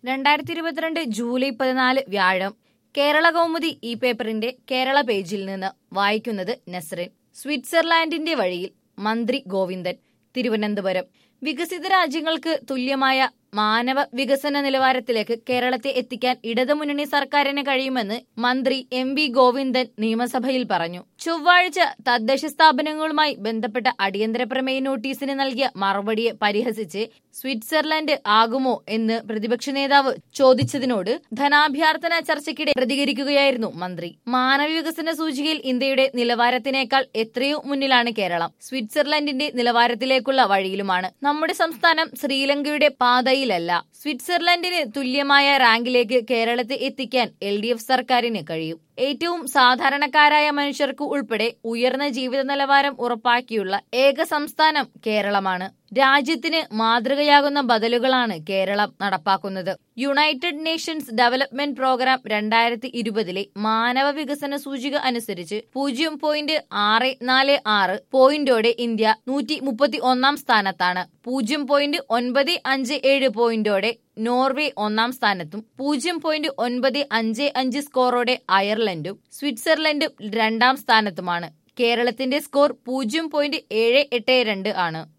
രണ്ടായിരത്തി ഇരുപത്തിരണ്ട് ജൂലൈ പതിനാല് വ്യാഴം കേരള കൗമുദി ഈ പേപ്പറിന്റെ കേരള പേജിൽ നിന്ന് വായിക്കുന്നത് നസ്റിൻ സ്വിറ്റ്സർലാൻഡിന്റെ വഴിയിൽ മന്ത്രി ഗോവിന്ദൻ തിരുവനന്തപുരം വികസിത രാജ്യങ്ങൾക്ക് തുല്യമായ മാനവ വികസന നിലവാരത്തിലേക്ക് കേരളത്തെ എത്തിക്കാൻ ഇടതുമുന്നണി സർക്കാരിന് കഴിയുമെന്ന് മന്ത്രി എം വി ഗോവിന്ദൻ നിയമസഭയിൽ പറഞ്ഞു ചൊവ്വാഴ്ച തദ്ദേശ സ്ഥാപനങ്ങളുമായി ബന്ധപ്പെട്ട അടിയന്തര പ്രമേയ നോട്ടീസിന് നൽകിയ മറുപടിയെ പരിഹസിച്ച് സ്വിറ്റ്സർലൻഡ് ആകുമോ എന്ന് പ്രതിപക്ഷ നേതാവ് ചോദിച്ചതിനോട് ധനാഭ്യർത്ഥന ചർച്ചയ്ക്കിടെ പ്രതികരിക്കുകയായിരുന്നു മന്ത്രി മാനവ വികസന സൂചികയിൽ ഇന്ത്യയുടെ നിലവാരത്തിനേക്കാൾ എത്രയോ മുന്നിലാണ് കേരളം സ്വിറ്റ്സർലൻഡിന്റെ നിലവാരത്തിലേക്കുള്ള വഴിയിലുമാണ് നമ്മുടെ സംസ്ഥാനം ശ്രീലങ്കയുടെ പാതയിലല്ല സ്വിറ്റ്സർലൻഡിന് തുല്യമായ റാങ്കിലേക്ക് കേരളത്തെ എത്തിക്കാൻ എൽ ഡി എഫ് സർക്കാരിന് കഴിയും ഏറ്റവും സാധാരണക്കാരായ മനുഷ്യർക്ക് ഉൾപ്പെടെ ഉയർന്ന ജീവിത നിലവാരം ഉറപ്പാക്കിയുള്ള ഏക സംസ്ഥാനം കേരളമാണ് രാജ്യത്തിന് മാതൃകയാകുന്ന ബദലുകളാണ് കേരളം നടപ്പാക്കുന്നത് യുണൈറ്റഡ് നേഷൻസ് ഡെവലപ്മെന്റ് പ്രോഗ്രാം രണ്ടായിരത്തി ഇരുപതിലെ മാനവ വികസന സൂചിക അനുസരിച്ച് പൂജ്യം പോയിന്റ് ആറ് നാല് ആറ് പോയിന്റോടെ ഇന്ത്യ നൂറ്റി മുപ്പത്തി ഒന്നാം സ്ഥാനത്താണ് പൂജ്യം പോയിന്റ് ഒൻപത് അഞ്ച് ഏഴ് പോയിന്റോടെ നോർവേ ഒന്നാം സ്ഥാനത്തും പൂജ്യം പോയിന്റ് ഒൻപത് അഞ്ച് അഞ്ച് സ്കോറോടെ അയർലൻഡും സ്വിറ്റ്സർലൻഡും രണ്ടാം സ്ഥാനത്തുമാണ് കേരളത്തിന്റെ സ്കോർ പൂജ്യം പോയിന്റ് ഏഴ് എട്ട് രണ്ട് ആണ്